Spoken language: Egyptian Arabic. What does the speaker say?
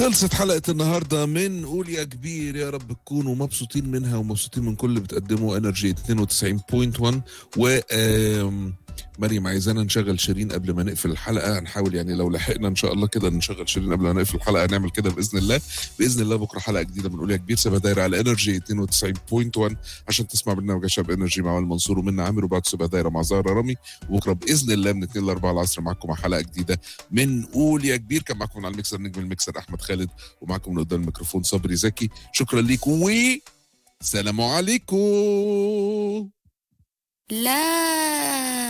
خلصت حلقة النهاردة من قول يا كبير يا رب تكونوا مبسوطين منها ومبسوطين من كل اللي بتقدمه انرجي 92.1 و آم، مريم عايزانا نشغل شيرين قبل ما نقفل الحلقة هنحاول يعني لو لحقنا ان شاء الله كده نشغل شيرين قبل ما نقفل الحلقة هنعمل كده بإذن الله بإذن الله بكرة حلقة جديدة من قول يا كبير سيبها دايرة على انرجي 92.1 عشان تسمع برنامج شاب انرجي مع وائل منصور ومنى عامر وبعد سيبها دايرة مع زهرة رامي وبكرة بإذن الله من 2 ل 4 العصر معاكم مع حلقة جديدة من قول يا كبير كان معاكم على الميكسر نجم الميكسر احمد خالد ومعاكم من قدام الميكروفون صبري زكي شكرا لكم و سلام عليكم لا